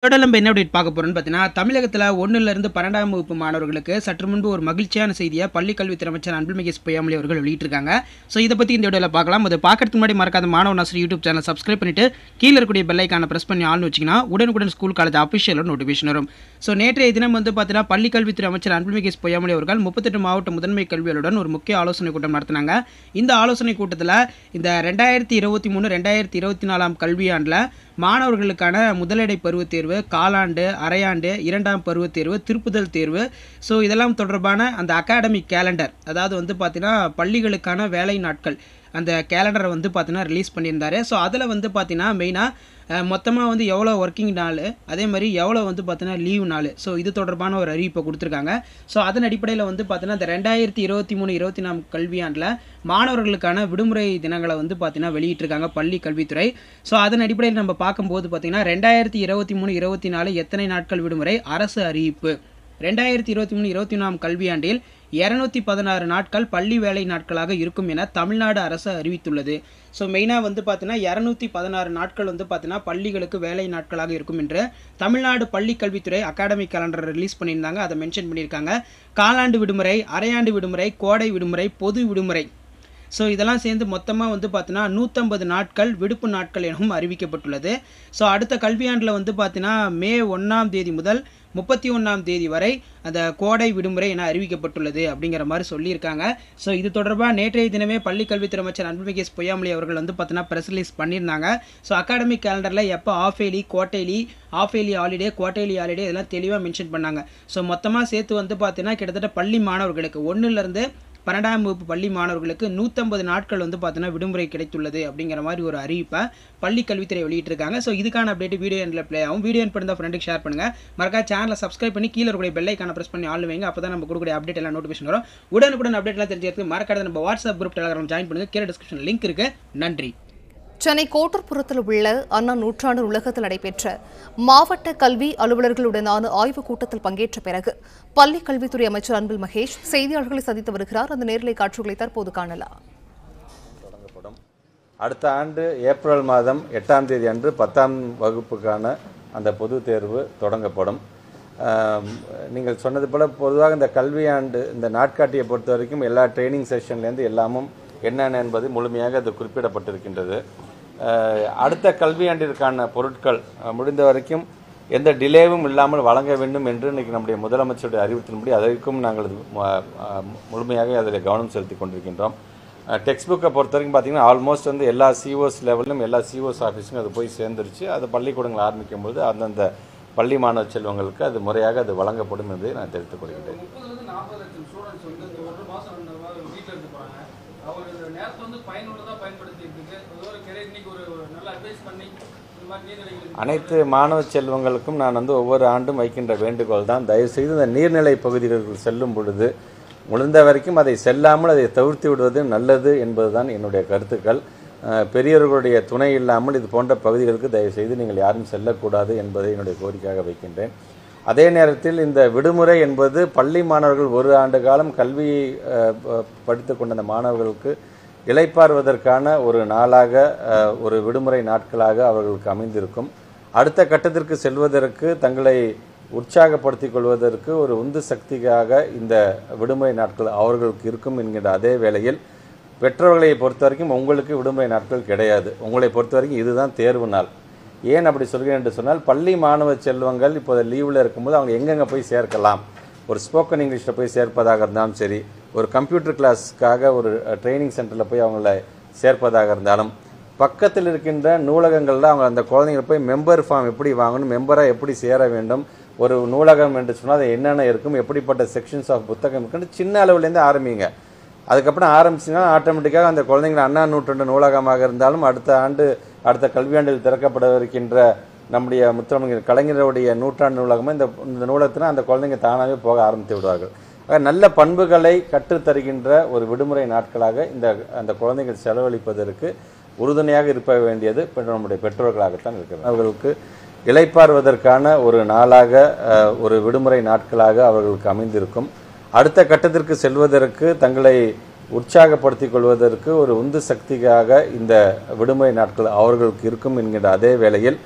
இதோட நம்ம என்ன அப்டேட் பார்க்க போறோம்னு பார்த்தீங்கன்னா தமிழகத்தில் ஒன்றிலிருந்து பன்னெண்டாம் வகுப்பு மாணவர்களுக்கு சற்று முன்பு ஒரு மகிழ்ச்சியான செய்தியை பள்ளி கல்வித்துறை அமைச்சர் அன்பில் மகேஷ் பொய்யாமொழி அவர்கள் வெளியிட்டிருக்காங்க ஸோ இதை பற்றி இந்த வீடியோவில் பார்க்கலாம் அதை பார்க்கறதுக்கு முன்னாடி மறக்காத மாணவ நாசர் யூடியூப் சேனல் சப்ஸ்கிரைப் பண்ணிட்டு கீழே இருக்கக்கூடிய பெல்லைக்கான ப்ரெஸ் பண்ணி ஆள்னு வச்சிங்கன்னா உடனுக்குடன் ஸ்கூல் காலேஜ் அஃபிஷியலோட நோட்டிஃபிகேஷன் வரும் ஸோ நேற்றைய தினம் வந்து பார்த்தீங்கன்னா பள்ளி கல்வித்துறை அமைச்சர் அன்பில் மகேஷ் பொய்யாமொழி அவர்கள் முப்பத்தெட்டு மாவட்ட முதன்மை கல்வியாளருடன் ஒரு முக்கிய ஆலோசனை கூட்டம் நடத்தினாங்க இந்த ஆலோசனை கூட்டத்தில் இந்த ரெண்டாயிரத்தி இருபத்தி மூணு ரெண்டாயிரத்தி இருபத்தி நாலாம் கல்வியாண்டில் மாணவர்களுக்கான முதலிடை பருவத் தேர்வு காலாண்டு அரையாண்டு இரண்டாம் பருவத் தேர்வு திருப்புதல் தேர்வு ஸோ இதெல்லாம் தொடர்பான அந்த அகாடமிக் கேலண்டர் அதாவது வந்து பார்த்தீங்கன்னா பள்ளிகளுக்கான வேலை நாட்கள் அந்த கேலண்டரை வந்து பார்த்தீங்கன்னா ரிலீஸ் பண்ணியிருந்தாரு ஸோ அதில் வந்து பார்த்தீங்கன்னா மெயினாக மொத்தமாக வந்து எவ்வளோ ஒர்க்கிங் நாள் அதே மாதிரி எவ்வளோ வந்து பார்த்தீங்கன்னா லீவ் நாள் ஸோ இது தொடர்பான ஒரு அறிவிப்பை கொடுத்துருக்காங்க ஸோ அதன் அடிப்படையில் வந்து பார்த்தீங்கன்னா இந்த ரெண்டாயிரத்தி இருபத்தி மூணு இருபத்தி நாலு கல்வியாண்டில் மாணவர்களுக்கான விடுமுறை தினங்களை வந்து பார்த்தீங்கன்னா வெளியிட்டிருக்காங்க பள்ளி கல்வித்துறை ஸோ அதன் அடிப்படையில் நம்ம பார்க்கும்போது பார்த்தீங்கன்னா ரெண்டாயிரத்தி இருபத்தி மூணு இருபத்தி நாலு எத்தனை நாட்கள் விடுமுறை அரசு அறிவிப்பு ரெண்டாயிரத்தி இருபத்தி மூணு இருபத்தி நாலாம் கல்வியாண்டில் இரநூத்தி பதினாறு நாட்கள் பள்ளி வேலை நாட்களாக இருக்கும் என தமிழ்நாடு அரசு அறிவித்துள்ளது ஸோ மெயினாக வந்து பார்த்தீங்கன்னா இரநூத்தி பதினாறு நாட்கள் வந்து பார்த்தீங்கன்னா பள்ளிகளுக்கு வேலை நாட்களாக இருக்கும் என்று தமிழ்நாடு பள்ளி கல்வித்துறை அகாடமிக் கேலண்டர் ரிலீஸ் பண்ணியிருந்தாங்க அதை மென்ஷன் பண்ணியிருக்காங்க காலாண்டு விடுமுறை அரையாண்டு விடுமுறை கோடை விடுமுறை பொது விடுமுறை ஸோ இதெல்லாம் சேர்ந்து மொத்தமாக வந்து பார்த்தீங்கன்னா நூற்றம்பது நாட்கள் விடுப்பு நாட்கள் எனவும் அறிவிக்கப்பட்டுள்ளது ஸோ அடுத்த கல்வியாண்டில் வந்து பார்த்தீங்கன்னா மே ஒன்றாம் தேதி முதல் முப்பத்தி ஒன்றாம் தேதி வரை அந்த கோடை விடுமுறை என அறிவிக்கப்பட்டுள்ளது அப்படிங்கிற மாதிரி சொல்லியிருக்காங்க ஸோ இது தொடர்பாக நேற்றைய தினமே பள்ளி கல்வித்துறை அமைச்சர் அன்புமிகேஷ் பொய்யாமொழி அவர்கள் வந்து பார்த்தீங்கன்னா ப்ரெஸ் ரிலீஸ் பண்ணியிருந்தாங்க ஸோ அகாடமிக் கேலண்டரில் எப்போ half yearly quarterly half yearly holiday quarterly holiday இதெல்லாம் தெளிவாக மென்ஷன் பண்ணாங்க ஸோ மொத்தமாக சேர்த்து வந்து பார்த்தீங்கன்னா கிட்டத்தட்ட பள்ளி மாணவர்களுக்கு ஒன்றுலேருந்து பன்னெண்டாம் வகுப்பு பள்ளி மாணவர்களுக்கு நூற்றம்பது நாட்கள் வந்து பார்த்தீங்கன்னா விடுமுறை கிடைத்துள்ளது அப்படிங்கிற மாதிரி ஒரு அறிவிப்பை பள்ளி கல்வித்துறை வெளியிட்டிருக்காங்க ஸோ இதுக்கான அப்டேட் வீடியோ எண்டில் ப்ளே ஆகும் வீடியோ பண்ணி ஃப்ரெண்டுக்கு ஷேர் பண்ணுங்கள் மறக்கா சேனலை சப்ஸ்கிரைப் பண்ணி கீழே இருக்கக்கூடிய பெல்லைக்கான ப்ரெஸ் பண்ணி ஆள் வைங்க அப்போ தான் நம்ம கொடுக்கக்கூடிய அப்டேட் எல்லாம் நோட்டிஃபிகேஷன் வரும் உடனுக்குடன் அப்டேட்லாம் தெரிஞ்சுக்கிறதுக்கு மறக்காத நம்ம வாட்ஸ்அப் குரூப் டெலிகிராம் ஜாயின் பண்ணுங்கள் கீழே டிஸ்கிரிப்ஷன் லிங்க் இருக்குது நன்றி சென்னை கோட்டூர்புரத்தில் உள்ள அண்ணா நூற்றாண்டு நூலகத்தில் நடைபெற்ற மாவட்ட கல்வி அலுவலர்களுடனான ஆய்வுக் கூட்டத்தில் பங்கேற்ற பிறகு பள்ளி கல்வித்துறை அமைச்சர் அன்பில் மகேஷ் செய்தியாளர்களை சந்தித்து வருகிறார் அந்த நேரலை காட்சிகளை தற்போது காணலாம் தொடங்கப்படும் அடுத்த ஆண்டு ஏப்ரல் மாதம் எட்டாம் தேதி அன்று பத்தாம் வகுப்புக்கான அந்த பொதுத் தேர்வு தொடங்கப்படும் ஆம், நீங்கள் சொன்னது போல பொதுவாக இந்த கல்வியாண்டு இந்த நாட்காட்டியை பொறுத்த வரைக்கும் எல்லா ட்ரைனிங் செஷன்லேருந்து எல்லாமும் என்னென்ன என்பது முழுமையாக அது குறிப்பிடப்பட்டிருக்கின்றது அஹ், அடுத்த கல்வியாண்டிற்கான பொருட்கள் அஹ், முடிந்த வரைக்கும் எந்த டிலேவும் இல்லாமல் வழங்க வேண்டும் என்று இன்னைக்கு நம்முடைய முதலமைச்சருடைய அறிவுறுத்தின்படி அதற்கும் நாங்கள் இது, ம- அஹ், முழுமையாக அதில் கவனம் செலுத்தி கொண்டிருக்கின்றோம் டெக்ஸ்ட் புக்கை பொறுத்த வரைக்கும் பார்த்தீங்கன்னா ஆல்மோஸ்ட் வந்து எல்லா சிஓஸ் லெவலிலும் எல்லா சிஓஸ் ஆஃபீஸுக்கும் அது போய் சேர்ந்துருச்சு அது பள்ளிக்கூடங்கள் ஆரம்பிக்கும் போது அந்தந்த பள்ளி மாணவ செல்வங்களுக்கு அது முறையாக அது வழங்கப்படும் என்பதை நான் தெரிவித்துக் கொள்கிறேன் முப்பதுலேருந்து நாற்பது லட்சம் ஸ்டூடெண்ட்ஸ் வந்து இந்த ஒரு மாதம் ரெண்டு மாதம் வீட்டில் இருக்க போகிறாங்க அவங்க இந்த நேரத்தை வந்து பயனுள்ளதாக பயன்படுத்திட்டு ஏதோ ஒரு கெரியர் இன்னைக்கு ஒரு ஒரு நல்ல அட்வைஸ் பண்ணி இந்த மாதிரி நீர்நிலைகள் அனைத்து மாணவ செல்வங்களுக்கும் நான் வந்து ஒவ்வொரு ஆண்டும் வைக்கின்ற வேண்டுகோள் தான் தயவுசெய்து இந்த நீர்நிலை பகுதிகளுக்கு செல்லும் பொழுது முடிந்த வரைக்கும் அதை செல்லாமல் அதை தவிர்த்து விடுவது நல்லது என்பதுதான் என்னுடைய கருத்துக்கள் அஹ், பெரியவர்களுடைய துணை இல்லாமல் இது போன்ற பகுதிகளுக்கு தயவுசெய்து நீங்கள் யாரும் செல்லக்கூடாது என்பதை என்னுடைய கோரிக்கையாக வைக்கின்றேன் அதே நேரத்தில் இந்த விடுமுறை என்பது பள்ளி மாணவர்கள் ஒரு ஆண்டு காலம் கல்வி அஹ், ப- படித்துக் கொண்ட அந்த மாணவர்களுக்கு இளைப்பாறுவதற்கான ஒரு நாளாக அஹ், ஒரு விடுமுறை நாட்களாக அவர்களுக்கு அமைந்திருக்கும் அடுத்த கட்டத்திற்கு செல்வதற்கு தங்களை உற்சாகப்படுத்திக் கொள்வதற்கு ஒரு உந்து சக்தியாக இந்த விடுமுறை நாட்கள் அவர்களுக்கு இருக்கும் என்கின்ற அதே வேளையில் பெற்றோர்களை பொறுத்த வரைக்கும் உங்களுக்கு விடுமுறை நாட்கள் கிடையாது உங்களை பொறுத்த வரைக்கும் இதுதான் தேர்வு நாள் ஏன் அப்படி சொல்கிறேன் என்று சொன்னால் பள்ளி மாணவ செல்வங்கள் இப்போது லீவில் இருக்கும்போது அவங்க எங்கெங்கே போய் சேர்க்கலாம் ஒரு ஸ்போக்கன் இங்கிலீஷில் போய் சேர்ப்பதாக இருந்தாலும் சரி ஒரு கம்ப்யூட்டர் கிளாஸ்க்காக ஒரு ட்ரைனிங் சென்டரில் போய் அவங்கள சேர்ப்பதாக இருந்தாலும் பக்கத்தில் இருக்கின்ற நூலகங்களில் அவங்க அந்த குழந்தைங்களை போய் மெம்பர் ஃபார்ம் எப்படி வாங்கணும் மெம்பராக எப்படி சேர வேண்டும் ஒரு நூலகம் என்று சொன்னால் அது என்னென்ன இருக்கும் எப்படிப்பட்ட செக்ஷன்ஸ் ஆஃப் புத்தகம் இருக்குன்னு சின்ன அளவுலேருந்து ஆரம்பிங்க அதுக்கப்புறம் ஆரம்பிச்சிங்கன்னா ஆட்டோமேட்டிக்காக அந்த குழந்தைங்க அண்ணா நூற்றாண்டு நூலகமாக இருந்தாலும் அடுத்த ஆண்டு அடுத்த கல்வியாண்டில் திறக்கப்படவிருக்கின்ற நம்முடைய முத்தமிழர் கலைஞருடைய நூற்றாண்டு நூலகமாக இந்த இந்த நூலகத்தில் அந்த குழந்தைங்க தானாகவே போக ஆரம்பித்து விடுவார்கள் ஆக நல்ல பண்புகளை கற்றுத்தருகின்ற ஒரு விடுமுறை நாட்களாக இந்த அந்த குழந்தைகள் செலவழிப்பதற்கு உறுதுணையாக இருக்க வேண்டியது பெ- நம்முடைய பெற்றோர்களாகத்தான் இருக்கிறது அவர்களுக்கு இளைப்பாறுவதற்கான ஒரு நாளாக அஹ், ஒரு விடுமுறை நாட்களாக அவர்களுக்கு அமைந்திருக்கும் அடுத்த கட்டத்திற்கு செல்வதற்கு தங்களை உற்சாகப்படுத்திக் கொள்வதற்கு ஒரு உந்து சக்தியாக இந்த விடுமுறை நாட்கள் அவர்களுக்கு இருக்கும் என்கின்ற அதே வேளையில்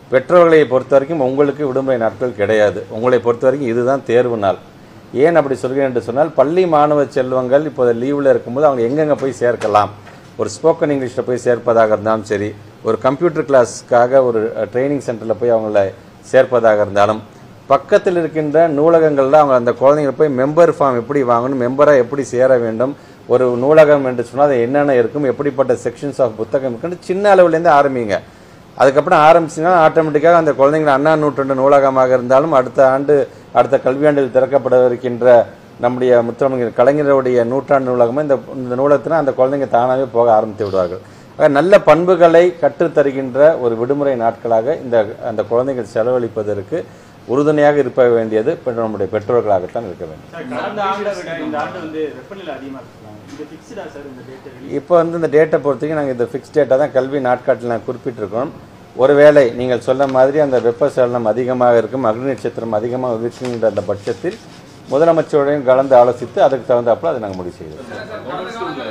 பெற்றோர்களை பொறுத்த வரைக்கும் உங்களுக்கு விடுமுறை நாட்கள் கிடையாது உங்களை பொறுத்த வரைக்கும் இதுதான் தேர்வு நாள் ஏன் அப்படி சொல்கிறேன் என்று சொன்னால் பள்ளி மாணவ செல்வங்கள் இப்போது லீவில் இருக்கும்போது அவங்க எங்கெங்கே போய் சேர்க்கலாம் ஒரு ஸ்போக்கன் இங்கிலீஷில் போய் சேர்ப்பதாக இருந்தாலும் சரி ஒரு கம்ப்யூட்டர் கிளாஸ்க்காக ஒரு ட்ரைனிங் சென்டரில் போய் அவங்கள சேர்ப்பதாக இருந்தாலும் பக்கத்தில் இருக்கின்ற நூலகங்களில் அவங்க அந்த குழந்தைங்க போய் மெம்பர் ஃபார்ம் எப்படி வாங்கணும் மெம்பராக எப்படி சேர வேண்டும் ஒரு நூலகம் என்று சொன்னால் அது என்னென்ன இருக்கும் எப்படிப்பட்ட செக்ஷன்ஸ் ஆஃப் புத்தகம் இருக்குன்னு சின்ன அளவுலேருந்து ஆரம்பிங்க அதுக்கப்புறம் ஆரம்பிச்சிங்கன்னா ஆட்டோமேட்டிக்காக அந்த குழந்தைங்க அண்ணா நூற்றாண்டு நூலகமாக இருந்தாலும் அடுத்த ஆண்டு அடுத்த கல்வியாண்டில் திறக்கப்பட இருக்கின்ற நம்முடைய முத்தமிழர் கலைஞருடைய நூற்றாண்டு நூலகமும் இந்த இந்த நூலகத்தில் அந்த குழந்தைங்க தானாகவே போக ஆரம்பித்து விடுவார்கள் ஆக நல்ல பண்புகளை கற்றுத் தருகின்ற ஒரு விடுமுறை நாட்களாக இந்த அந்த குழந்தைகள் செலவழிப்பதற்கு உறுதுணையாக இருக்க வேண்டியது பெ- நம்முடைய பெற்றோர்களாகத்தான் இருக்க வேண்டும் சார் கடந்த ஆண்டை விட இந்த ஆண்டு வந்து வெப்பநிலை அதிகமாக இருக்கலாம் இது ஃபிக்ஸ்டா சார் இந்த டேட்டை வெளியே இப்போ வந்து இந்த டேட்டை பொறுத்தவரைக்கும் நாங்கள் இந்த ஃபிக்ஸ் டேட்டா தான் கல்வி நாட்காட்டில் நான் குறிப்பிட்டிருக்கோம் ஒருவேளை நீங்கள் சொன்ன மாதிரி அந்த வெப்பசலனம் அதிகமாக இருக்கும் அக்னி நட்சத்திரம் அதிகமாக இருக்கின்ற அந்த பட்சத்தில் முதலமைச்சரோடையும் கலந்து ஆலோசித்து அதுக்கு தகுந்தாப்புல அதை நாங்கள் முடிவு செய்வோம்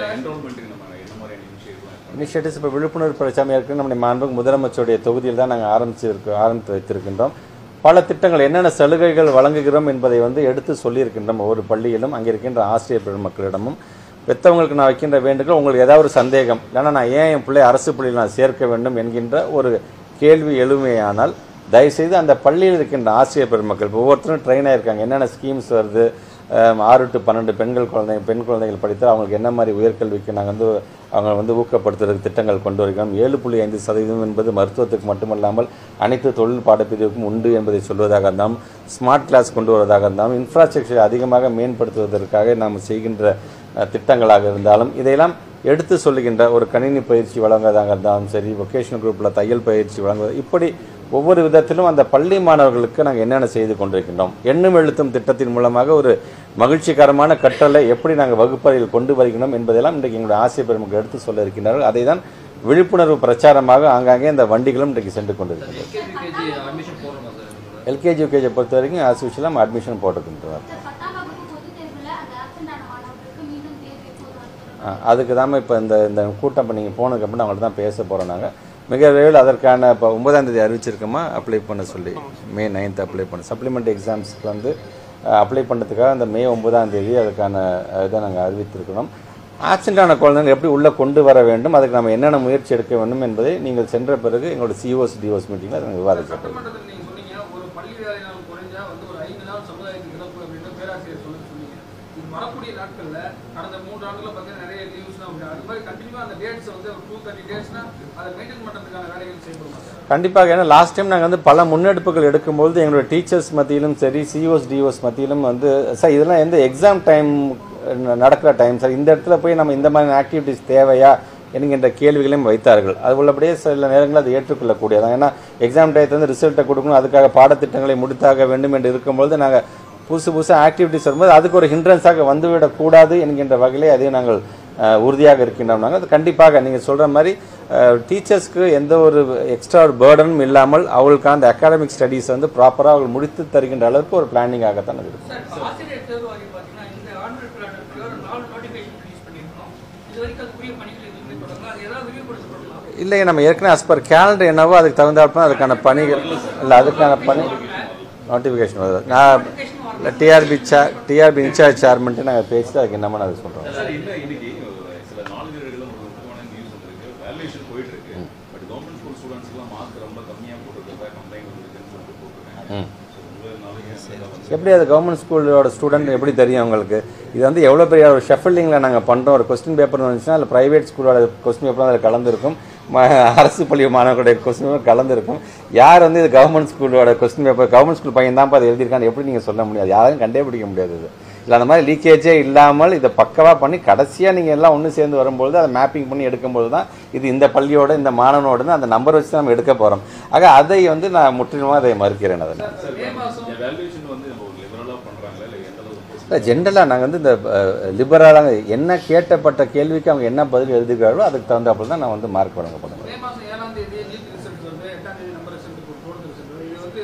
இனிஷியேட்டிவ்ஸ் இப்போ விழிப்புணர்வு பிரச்சாரம் இருக்கு நம்முடைய மாண்புக்கு முதலமைச்சருடைய தொகுதியில் தான் நாங்கள் ஆரம்பிச்சிருக்கோம் ஆரம்பித்து வைத்திருக்கின்றோம் பல திட்டங்கள் என்னென்ன சலுகைகள் வழங்குகிறோம் என்பதை வந்து எடுத்து சொல்லியிருக்கின்றோம் ஒவ்வொரு பள்ளியிலும் அங்கே இருக்கின்ற ஆசிரியர் பெருமக்களிடமும் பெற்றவங்களுக்கு நான் வைக்கின்ற வேண்டுகோள் உங்களுக்கு ஏதாவது ஒரு சந்தேகம் இல்லைன்னா நான் ஏன் என் பிள்ளை அரசு பள்ளியில் நான் சேர்க்க வேண்டும் என்கின்ற ஒரு கேள்வி எழுமையானால் தயவுசெய்து அந்த பள்ளியில் இருக்கின்ற ஆசிரியர் பெருமக்கள் இப்போ ஒவ்வொருத்தரும் ட்ரெயின் ஆயிருக்காங்க என்னென்ன ஸ்கீம்ஸ் வருது அஹ், ஆறு டு பன்னெண்டு பெண்கள் குழந்தைங்க பெண் குழந்தைகள் படித்தால் அவங்களுக்கு என்ன மாதிரி உயர்கல்விக்கு நாங்கள் வந்து அவங்க வந்து ஊக்கப்படுத்துறதுக்கு திட்டங்கள் கொண்டு வருகிறோம் ஏழு புள்ளி ஐந்து சதவீதம் என்பது மருத்துவத்துக்கு மட்டுமல்லாமல் அனைத்து தொழில் பாடப்பிரிவுக்கும் உண்டு என்பதை சொல்வதாக இருந்தாலும் ஸ்மார்ட் கிளாஸ் கொண்டு வருவதாக இருந்தாலும் இன்ஃப்ராஸ்ட்ரக்சர் அதிகமாக மேம்படுத்துவதற்காக நாம் செய்கின்ற அஹ், திட்டங்களாக இருந்தாலும் இதையெல்லாம் எடுத்து சொல்லுகின்ற ஒரு கணினி பயிற்சி வழங்குவதாக இருந்தாலும் சரி வொகேஷனல் குரூப்பில் தையல் பயிற்சி வழங்குவது இப்படி ஒவ்வொரு விதத்திலும் அந்த பள்ளி மாணவர்களுக்கு நாங்கள் என்னென்ன செய்து கொண்டிருக்கின்றோம் எண்ணும் எழுத்தும் திட்டத்தின் மூலமாக ஒரு மகிழ்ச்சிகரமான கற்றலை எப்படி நாங்கள் வகுப்பறையில் கொண்டு வருகிறோம் என்பதெல்லாம் இன்றைக்கு எங்களுடைய ஆசிரியர் பெருமக்கள் எடுத்து சொல்ல இருக்கின்றார்கள் அதை தான் விழிப்புணர்வு பிரச்சாரமாக ஆங்காங்கே இந்த வண்டிகளும் இன்றைக்கு சென்று கொண்டிருக்கின்றன எல்கேஜி அட்மிஷன் போடுறோமா சார் எல்கேஜி யூகேஜை பொறுத்த வரைக்கும் ஆஸ் யூஷுவலாக அட்மிஷன் போட்டுக்கின்றோம் சார் பத்தாம் வகுப்பு பொதுத் தேர்வில் அந்த ஆப்சண்ட் ஆன மாணவர்களுக்கு மீண்டும் தேர்வு எப்போது நடத்துகிறோம் ஆ, அதுக்கு தான் இப்போ இந்த இந்த கூட்டம் இப்போ நீங்கள் போனதுக்கப்புறம் அவங்கள்ட்ட தான் பேச போகிறோம் நாங்கள் மிக விரைவில் அதற்கான இப்போ ஒன்பதாம் தேதி அறிவிச்சிருக்கோமா அப்ளை பண்ண சொல்லி மே நைன்த் அப்ளை பண்ண சப்ளிமெண்ட் எக்ஸாம்ஸ்க்கு வந்து அப்ளை பண்ணுறதுக்காக அந்த மே ஒன்பதாம் தேதி அதுக்கான அஹ், இதை நாங்கள் அறிவித்திருக்கிறோம் ஆக்சிடென்டான குழந்தைங்க எப்படி உள்ளே கொண்டு வர வேண்டும் அதுக்கு நம்ம என்னென்ன முயற்சி எடுக்க வேண்டும் என்பதை நீங்கள் சென்ற பிறகு எங்களோட சிஓஸ் டிஓஸ் மீட்டிங்கில் அதை நாங்கள் விவாதிக்கப்படும் சட்டமன்றத்தில் நீங்க சொன்னீங்க ஒரு பள்ளி வேலை நாள் குறைஞ்சா வந்து ஒரு ஐந்து நாள் சமுதாயத்துக்கு இழப்பு அப்படின்னு பேராசிரியர் சொல்லி சொன்னீங்க இது வரக்கூடிய நாட்கள்ல கடந்த மூன்று ஆண்டுல பார்த்தீங்கன்னா நிறைய நியூஸ்லாம் உண்டு அது மாதிரி கண்டிப்பா அந்த டேட்ஸ் வந்து ஒரு டூ தேர்ட்டி டேட்ஸ்னா அதை மெயின்டைன் பண்றதுக்கான வேலைகள் செய்யப்படுமா சார் கண்டிப்பாக ஏன்னா லாஸ்ட் டைம் நாங்கள் வந்து பல முன்னெடுப்புகள் எடுக்கும்போது எங்களுடைய டீச்சர்ஸ் மத்தியிலும் சரி சிஓஸ் டிஓஸ் மத்தியிலும் வந்து சார் இதெல்லாம் எந்த எக்ஸாம் டைம் நடக்கிற டைம் சார் இந்த இடத்துல போய் நம்ம இந்த மாதிரி ஆக்டிவிட்டிஸ் தேவையா என்கின்ற கேள்விகளையும் வைத்தார்கள் அது உள்ளபடியே சில நேரங்களில் அது ஏற்றுக்கொள்ளக்கூடியதான் ஏன்னா எக்ஸாம் டயத்தை வந்து ரிசல்ட்டை கொடுக்கணும் அதுக்காக பாடத்திட்டங்களை முடித்தாக வேண்டும் என்று இருக்கும்பொழுது நாங்கள் புதுசு புதுசாக ஆக்டிவிட்டிஸ் வரும்போது அதுக்கு ஒரு ஹிண்ட்ரன்ஸாக வந்துவிடக்கூடாது என்கின்ற வகையிலே அதையும் நாங்கள் அஹ், உறுதியாக இருக்கின்றோம் நாங்கள் அது கண்டிப்பாக நீங்கள் சொல்கிற மாதிரி டீச்சர்ஸ்க்கு எந்த ஒரு எக்ஸ்ட்ரா ஒரு பேர்டனும் இல்லாமல் அவங்களுக்கான அந்த அகாடமிக் ஸ்டடீஸ் வந்து ப்ராப்பராக அவர்கள் முடித்து தருகின்ற அளவுக்கு ஒரு பிளானிங்காகத்தான் அது இருக்கும் சார் ஆசிரியர் தேர்வு வாங்கி பார்த்தீங்கன்னா இந்த ஆண்டு பிளானருக்கு ஒரு நாலு நோட்டிஃபிகேஷன் ரிலீஸ் பண்ணியிருக்கோம் இது வரைக்கும் அதுக்குரிய பணிகள் எதுவுமே தொடங்கல அது ஏதாவது விரிவுபடுத்தப்படலாம் இல்லை நம்ம ஏற்கனவே as per கேலண்டர் என்னவோ அதுக்கு தகுந்தாப்புல அதுக்கான பணிகள் இல்லை அதுக்கான பணி நோட்டிஃபிகேஷன் வருது நான் இல்லை டிஆர்பி சே டிஆர்பி இன்சார்ஜ் சேர்மெண்ட்டு நாங்கள் பேசிட்டு அதுக்கு என்னமோ நான் சொல்கிறோம் சார் இன்னும் இன்னைக்கு ஒரு சில நாளிதழ்களும் ஒரு முக்கியமான நியூஸ் வந்திருக்கு வேல்யூஷன் போயிட்டு இருக்கு பட் கவர்மெண்ட் ஸ்கூல் ஸ்டூடெண்ட்ஸ்க்குலாம் மார்க் ரொம்ப கம்மியாக போட்டுருக்கா கம்ப்ளைண்ட் வந்துருக்குன்னு சொல்லிட்டு போட்டிருக்காங்க ம் So, உங்களாலையும் வந்து எப்படி அது கவர்மெண்ட் ஸ்கூலோட ஸ்டூடெண்ட் எப்படி தெரியும் உங்களுக்கு இது வந்து எவ்வளோ பெரிய ஒரு ஷஃபில்லிங்கில் நாங்கள் பண்ணுறோம் ஒரு கொஸ்டின் பேப்பர் வந்துச்சுன்னா அதில் ப்ரைவேட் ஸ்கூலோட கொஸ்டின் பேப்பர் அதில் கலந்துருக்கும் ம அரசு பள்ளி மாணவர்களுடைய கொஸ்டின் பேப்பர் கலந்துருக்கும் யார் வந்து இது கவர்மெண்ட் ஸ்கூலோட கொஸ்டின் பேப்பர் கவர்மெண்ட் ஸ்கூல் பையன் தான் அதை எழுதியிருக்கான்னு எப்படி நீங்கள் சொல்ல முடியாது யாரும் கண்டே பிடிக்க முடியாது இது இல்லை அந்த மாதிரி லீக்கேஜே இல்லாமல் இதை பக்கவாக பண்ணி கடைசியாக நீங்கள் எல்லாம் ஒன்று சேர்ந்து வரும்பொழுது அதை மேப்பிங் பண்ணி எடுக்கும்போது தான் இது இந்த பள்ளியோட இந்த மாணவனோட தான் அந்த நம்பர் வச்சு தான் நம்ம எடுக்க போகிறோம் ஆக அதை வந்து நான் முற்றிலுமாக அதை மறுக்கிறேன் அதை மே மாசம் வேல்யூஷன் வந்து நம்ம ஒரு லிபரலாக பண்ணுறாங்களா இல்லை எந்த அளவுக்கு இல்லை ஜென்ரலாக நாங்கள் வந்து இந்த லிபரலாக என்ன கேட்டப்பட்ட கேள்விக்கு அவங்க என்ன பதில் எழுதுகிறாரோ அதுக்கு தகுந்தாப்புல தான் நான் வந்து மார்க் வழங்கப்படுவேன் மே மாசம் ஏழாம் தேதி நீட் ரிசல்ட் வருது எட்டாம் தேதி நம்பர் ரிசல்ட் போர்டு ரிசல்ட் வருது இது வந்து எதுனா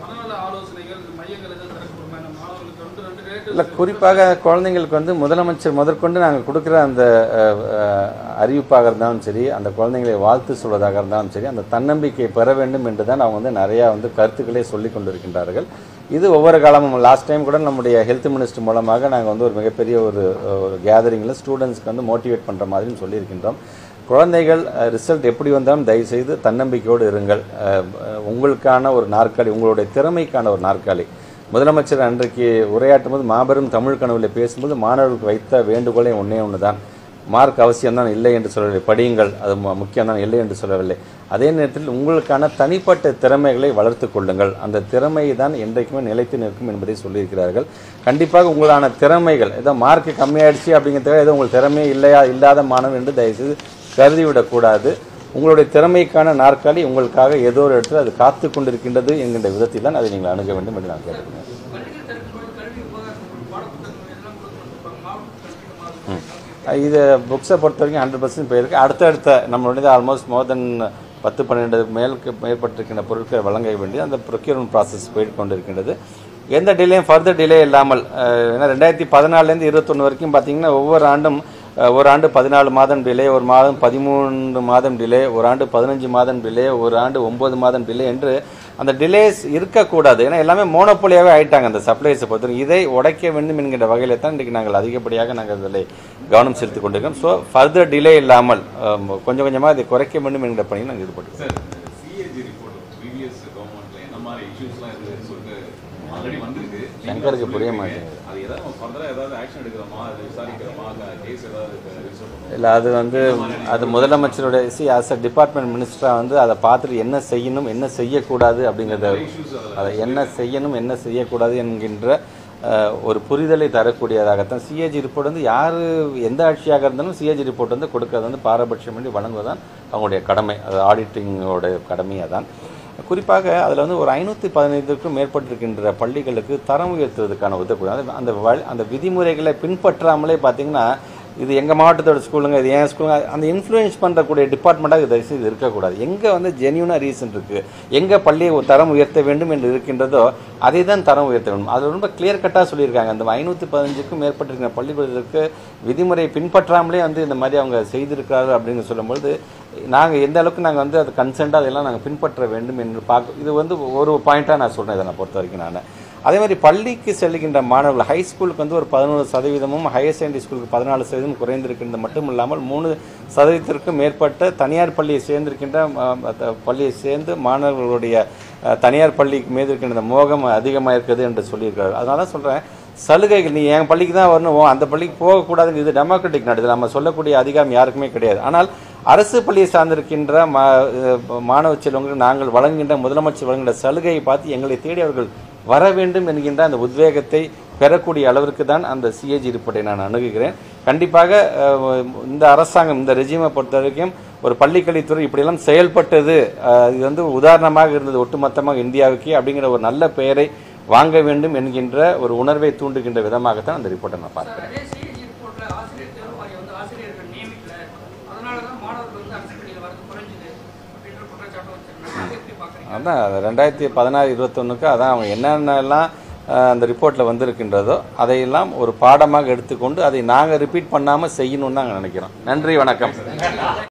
மனநல ஆலோசனைகள் மையங்கள் எதுவும் திறக்கப்படுமா இந்த மாணவர்களுக்கு ரெண்டு ரெண்டு ரேட்டு இல்லை குறிப்பாக குழந்தைங்களுக்கு வந்து முதலமைச்சர் முதற்கொண்டு நாங்கள் கொடுக்குற அந்த அஹ், அஹ், அறிவிப்பாக இருந்தாலும் சரி அந்த குழந்தைங்களை வாழ்த்து சொல்வதாக இருந்தாலும் சரி அந்த தன்னம்பிக்கை பெற வேண்டும் என்று தான் அவங்க வந்து நிறையா வந்து கருத்துக்களை சொல்லி கொண்டிருக்கின்றார்கள் இது ஒவ்வொரு காலமும் லாஸ்ட் டைம் கூட நம்முடைய ஹெல்த் மினிஸ்டர் மூலமாக நாங்கள் வந்து ஒரு மிகப்பெரிய ஒரு ஒரு கேதரிங்கில் ஸ்டூடெண்ட்ஸ்க்கு வந்து மோட்டிவேட் பண்ணுற மாதிரியும் சொல்லியிருக்கின்றோம் குழந்தைகள் ரிசல்ட் எப்படி வந்தாலும் தயவுசெய்து தன்னம்பிக்கையோடு இருங்கள் அஹ், அஹ், உங்களுக்கான ஒரு நாற்காலி உங்களுடைய திறமைக்கான ஒரு நாற்காலி முதலமைச்சர் அன்றைக்கு உரையாற்றும் போது மாபெரும் தமிழ் கனவில் பேசும்போது மாணவர்களுக்கு வைத்த வேண்டுகோளே ஒன்றே ஒன்று தான் மார்க் அவசியம்தான் இல்லை என்று சொல்லவில்லை படியுங்கள் அது மு- முக்கியம்தான் இல்லை என்று சொல்லவில்லை அதே நேரத்தில் உங்களுக்கான தனிப்பட்ட திறமைகளை வளர்த்து கொள்ளுங்கள் அந்த திறமை தான் என்றைக்குமே நிலைத்து நிற்கும் என்பதை சொல்லியிருக்கிறார்கள் கண்டிப்பாக உங்களான திறமைகள் ஏதோ மார்க் கம்மியாயிடுச்சு அப்படிங்கிறதுக்காக ஏதோ உங்கள் திறமையே இல்லையா இல்லாத மாணவன் என்று தயவுசெய்து கருதிவிடக்கூடாது உங்களுடைய திறமைக்கான நாற்காலி உங்களுக்காக ஏதோ ஒரு இடத்துல அது காத்து கொண்டிருக்கின்றது என்கின்ற விதத்தில் தான் அதை நீங்கள் அணுக வேண்டும் என்று நான் கேட்கிறேன் பள்ளிகள் திறக்கும்போது கல்வி உபகரணங்கள் பாடப்புத்தகங்கள் இதெல்லாம் கொடுக்கணும் மாவட்ட கல்வி மாதிரி இது புக்ஸை பொறுத்த வரைக்கும் ஹண்ட்ரட் பர்சன்ட் போயிருக்கு அடுத்தடுத்த நம்மளுடைய ஆல்மோஸ்ட் மோர் தென் பத்து பன்னெண்டு மேலுக்கு மேற்பட்டிருக்கின்ற பொருட்கள் வழங்க வேண்டியது அந்த ப்ரொக்யூர்மெண்ட் ப்ராசஸ் போயிட்டு கொண்டிருக்கின்றது எந்த டிலேயும் ஃபர்தர் டிலே இல்லாமல் அஹ், ஏன்னா ரெண்டாயிரத்தி பதினாலேருந்து இருபத்தொன்று வரைக்கும் பார்த்தீங்கன்னா ஒவ்வொரு ஆண்டும் அஹ், ஒரு ஆண்டு பதினாலு மாதம் டிலே ஒரு மாதம் பதிமூன்று மாதம் டிலே ஒரு ஆண்டு பதினஞ்சு மாதம் டிலே ஒரு ஆண்டு ஒன்பது மாதம் டிலே என்று அந்த டிலேஸ் இருக்கக்கூடாது ஏன்னா எல்லாமே மோனோப்போலியாகவே ஆயிட்டாங்க அந்த சப்ளைஸை பொறுத்தவரை இதை உடைக்க வேண்டும் என்கின்ற வகையில் தான் இன்றைக்கி நாங்கள் அதிகப்படியாக நாங்கள் அதில் கவனம் செலுத்திக் கொண்டிருக்கோம் ஸோ ஃபர்தர் டிலே இல்லாமல் அஹ், கொஞ்சம் கொஞ்சமாக இதை குறைக்க வேண்டும் என்கிற பணியில் நாங்கள் ஈடுபட்டுருக்கோம் சார் சிஏஜி ரிப்போர்ட் ப்ரீவியஸ் கவர்மெண்ட்ல என்ன மாதிரி இஷ்யூஸ்லாம் இருக்குதுன்னு சொல்லிட்டு ஆல்ரெடி வந்திருக்கு சங்கருக்கு புரிய சொல்லிருக்கீங்க. மாட்டேங்குது. அது ஏதாவது ஃபர்தரா ஏதாவது ஆக்ஷன் எடுக்கிறோமா அது விசாரிக்கிறோமா கேஸ் ஏதாவது ரிஜிஸ்டர் பண்ணுறோமா இல்லை அது வந்து அது முதலமைச்சருடைய சி ஆஸ் அ டிபார்ட்மெண்ட் மினிஸ்டராக வந்து அதை பார்த்துட்டு என்ன செய்யணும் என்ன செய்யக்கூடாது அப்படிங்கிறத அதை என்ன செய்யணும் என்ன செய்யக்கூடாது என்கின்ற அஹ், ஒரு புரிதலை தரக்கூடியதாகத்தான் சிஏஜி ரிப்போர்ட் வந்து யார் எந்த ஆட்சியாக இருந்தாலும் சிஏஜி ரிப்போர்ட் வந்து கொடுக்கறது வந்து பாரபட்சம் பண்ணி வழங்குவதுதான் அவங்களுடைய கடமை அது ஆடிட்டிங்கோட கடமையாக தான் குறிப்பாக அதில் வந்து ஒரு ஐநூற்றி பதினைந்துக்கும் மேற்பட்டிருக்கின்ற பள்ளிகளுக்கு தரம் உயர்த்துவதற்கான உதவி அது அந்த வழி அந்த விதிமுறைகளை பின்பற்றாமலே பார்த்தீங்கன்னா இது எங்கள் மாவட்டத்தோட ஸ்கூலுங்க இது என் ஸ்கூலுங்க அந்த இன்ஃப்ளூயன்ஸ் பண்ணுறக்கூடிய டிபார்ட்மெண்ட்டாக இது தயவுசெய்து இது இருக்கக்கூடாது எங்கே வந்து ஜென்யூனாக ரீசன் இருக்குது எங்கே பள்ளியை ஒரு தரம் உயர்த்த வேண்டும் என்று இருக்கின்றதோ அதை தான் தரம் உயர்த்த வேண்டும் அது ரொம்ப கிளியர் கட்டாக சொல்லியிருக்காங்க அந்த ஐநூற்றி பதினஞ்சுக்கும் மேற்பட்டிருக்கிற பள்ளிகளுக்கு விதிமுறை பின்பற்றாமலே வந்து இந்த மாதிரி அவங்க செய்திருக்கிறார்கள் அப்படின்னு சொல்லும்பொழுது நாங்கள் எந்த அளவுக்கு நாங்கள் வந்து அது கன்சென்ட்டாக அதெல்லாம் நாங்கள் பின்பற்ற வேண்டும் என்று பார்க்க இது வந்து ஒரு பாயிண்ட்டாக நான் சொல்கிறேன் இதை நான் பொறுத்த வரைக்கும் நான் அதே மாதிரி பள்ளிக்கு செல்லுகின்ற மாணவர்கள் ஹை ஸ்கூலுக்கு வந்து ஒரு பதினோரு சதவீதமும் ஹையர் செகண்டரி ஸ்கூலுக்கு பதினாலு சதவீதம் குறைந்திருக்கின்றது மட்டும் இல்லாமல் மூணு சதவீதத்திற்கும் மேற்பட்ட தனியார் பள்ளியை சேர்ந்திருக்கின்ற அஹ், அஹ், பள்ளியை சேர்ந்து மாணவர்களுடைய அஹ், தனியார் பள்ளிக்கு மீது இருக்கின்ற மோகம் அதிகமாக இருக்குது என்று சொல்லியிருக்காரு அதனால தான் சொல்கிறேன் சலுகைகள் நீ என் பள்ளிக்கு தான் வரணும் ஓ, அந்த பள்ளிக்கு போகக்கூடாதுங்க இது டெமோக்ராட்டிக் நாடு இது நம்ம சொல்லக்கூடிய அதிகாரம் யாருக்குமே கிடையாது ஆனால் அரசு பள்ளியை சார்ந்திருக்கின்ற மா அஹ், மாணவ செல்வங்களுக்கு நாங்கள் வழங்குகின்ற முதலமைச்சர் வழங்குகின்ற சலுகையை பார்த்து எங்களை தேடி அவர்கள் வர வேண்டும் என்கின்ற அந்த உத்வேகத்தை பெறக்கூடிய அளவிற்கு தான் அந்த சிஏஜி ரிப்போர்ட்டை நான் அணுகுகிறேன் கண்டிப்பாக அஹ், இந்த அரசாங்கம் இந்த ரெஜிமை பொறுத்த வரைக்கும் ஒரு பள்ளிக்கல்வித்துறை இப்படியெல்லாம் செயல்பட்டது அஹ், இது வந்து உதாரணமாக இருந்தது ஒட்டுமொத்தமாக இந்தியாவுக்கு அப்படிங்கிற ஒரு நல்ல பெயரை வாங்க வேண்டும் என்கின்ற ஒரு உணர்வை தூண்டுகின்ற விதமாகத்தான் அந்த ரிப்போர்ட்டை நான் பார்க்கிறேன் அதே சிஏஜி ரிப்போர்ட்ல ஆசிரியர் தேர்வு வாரியம் வந்து ஆசிரியர்கள் நியமிக்கல அதனால தான் மாணவர்கள் வந்து அரசு பள்ளியில் வரது குறைஞ்சுது அப்படின்ற குற்றச்சாட்டு வச்சிருந்தாங்க அதை எப்படி பார்க்குறீங்க அதான் ரெண்டாயிரத்தி பதினாறு இருபத்தொன்னுக்கு அதான் அவங்க என்னென்னலாம் அஹ், அந்த ரிப்போர்ட்டில் வந்திருக்கின்றதோ அதையெல்லாம் ஒரு பாடமாக எடுத்துக்கொண்டு அதை நாங்கள் ரிப்பீட் பண்ணாமல் செய்யணும்னு நாங்கள் நினைக்கிறோம் நன்றி வணக்கம்